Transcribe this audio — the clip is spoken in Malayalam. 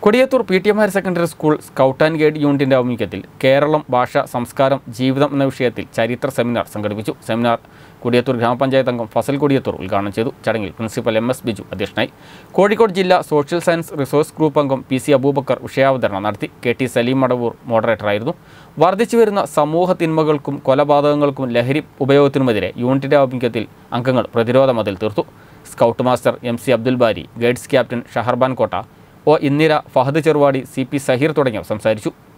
Kodiyathur P T M higher secondary school scout and guide യൂണിറ്റിൻ്റെ ആഭിമുഖ്യത്തിൽ കേരളം ഭാഷ സംസ്കാരം ജീവിതം എന്ന വിഷയത്തിൽ ചരിത്ര സെമിനാർ സംഘടിപ്പിച്ചു സെമിനാർ കൊടിയത്തൂർ ഗ്രാമപഞ്ചായത്ത് അംഗം ഫസൽ കൊടിയത്തൂർ ഉദ്ഘാടനം ചെയ്തു ചടങ്ങിൽ പ്രിൻസിപ്പൽ എം എസ് ബിജു അധ്യക്ഷനായി കോഴിക്കോട് ജില്ലാ സോഷ്യൽ സയൻസ് റിസോഴ്സ് ഗ്രൂപ്പ് അംഗം പി സി അബൂബക്കർ വിഷയാവതരണം നടത്തി കെ ടി സലീം മടവൂർ മോഡറേറ്ററായിരുന്നു വർദ്ധിച്ചു വരുന്ന സമൂഹ തിന്മകൾക്കും കൊലപാതകങ്ങൾക്കും ലഹരി ഉപയോഗത്തിനുമെതിരെ യൂണിറ്റിൻ്റെ ആഭിമുഖ്യത്തിൽ അംഗങ്ങൾ പ്രതിരോധ മതിൽ തീർത്തു scout master M C Abdul Bari guides captain Shaharban Kotta O Indira Fahad Cheruvadi C P Saheer തുടങ്ങിയവർ സംസാരിച്ചു